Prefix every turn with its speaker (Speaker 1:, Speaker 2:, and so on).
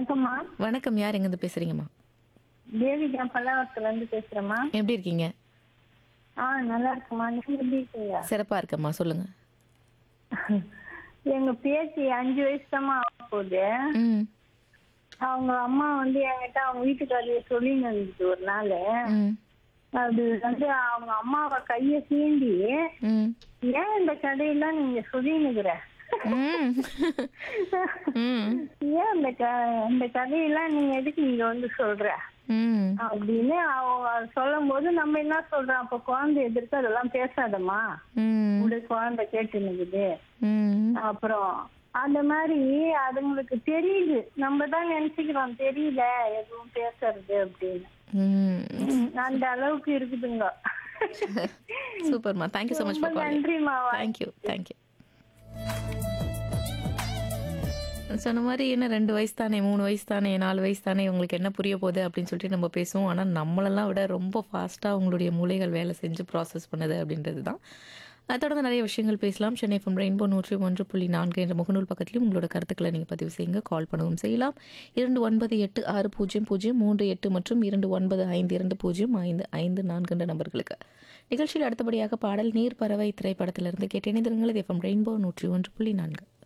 Speaker 1: வணக்கம்மா
Speaker 2: வணக்கம் யார் எங்கேருந்து பேசுறீங்கம்மா
Speaker 1: தேவிகா பல்லாவரத்துல இருந்து பேசுறேம்மா
Speaker 2: எப்படி இருக்கீங்க
Speaker 1: ஆ நல்லா இருக்குமா நீங்க எப்படி இருக்கீங்க
Speaker 2: சிறப்பா இருக்கம்மா சொல்லுங்க
Speaker 1: எங்க பேத்தி அஞ்சு வயசு தாம்மா ஆக போகுது
Speaker 2: ம்
Speaker 1: அவங்க அம்மா வந்து என்கிட்ட அவங்க வீட்டுக்காரிய சொல்லின்னு இருந்துச்சு ஒரு நாள்
Speaker 2: ம்
Speaker 1: அது வந்து அவங்க அம்மாவை கைய சீண்டி
Speaker 2: ம்
Speaker 1: ஏன் இந்த கதையெல்லாம் நீங்க சொல்லினுக்குற
Speaker 2: ம் ம்
Speaker 1: ஏன் இந்த க இந்த கதையெல்லாம் நீங்க எதுக்கு நீங்க வந்து சொல்ற
Speaker 2: ம்
Speaker 1: அப்படின்னு அவ சொல்லும் போது நம்ம என்ன சொல்றோம் அப்ப குழந்தை எதிர்த்து அதெல்லாம் பேசாதம்மா
Speaker 2: ம்
Speaker 1: உடைய குழந்தை கேட்டு நிக்குது
Speaker 2: ம்
Speaker 1: அப்புறம் அந்த மாதிரி அதுங்களுக்கு தெரியுது நம்ம தான் நினைச்சுக்கிறோம் தெரியல எதுவும் பேசுறது அப்படின்னு
Speaker 2: ம்
Speaker 1: அந்த அளவுக்கு இருக்குதுங்க
Speaker 2: சூப்பர்மா தேங்க்யூ ஸோ மச்
Speaker 1: ரொம்ப
Speaker 2: ஃபார் காலிங்
Speaker 1: நன்றிமா
Speaker 2: தேங்க்யூ தேங்க்யூ சொன்ன மாதிரி என்ன ரெண்டு வயசு தானே மூணு வயசு தானே நாலு வயசு தானே உங்களுக்கு என்ன புரிய போகுது அப்படின்னு சொல்லிட்டு நம்ம பேசுவோம் ஆனால் நம்மளெல்லாம் விட ரொம்ப ஃபாஸ்ட்டாக உங்களுடைய மூளைகள் வேலை செஞ்சு ப்ராசஸ் பண்ணுது அப்படின்றது தான் அதை தொடர்ந்து நிறைய விஷயங்கள் பேசலாம் சென்னை ஃப்ரம் ரெயின்போ நூற்றி ஒன்று புள்ளி நான்கு என்ற முகநூல் பக்கத்துலையும் உங்களோட கருத்துக்களை நீங்கள் பதிவு செய்யுங்க கால் பண்ணவும் செய்யலாம் இரண்டு ஒன்பது எட்டு ஆறு பூஜ்ஜியம் பூஜ்ஜியம் மூன்று எட்டு மற்றும் இரண்டு ஒன்பது ஐந்து இரண்டு பூஜ்ஜியம் ஐந்து ஐந்து நான்கு என்ற நம்பர்களுக்கு நிகழ்ச்சியில் அடுத்தபடியாக பாடல் நீர் பறவை திரைப்படத்திலிருந்து கேட்டு இணைந்திருங்கள் எஃப்எம் ரெயின்போ நூற்றி ஒன்று புள்ளி நான்கு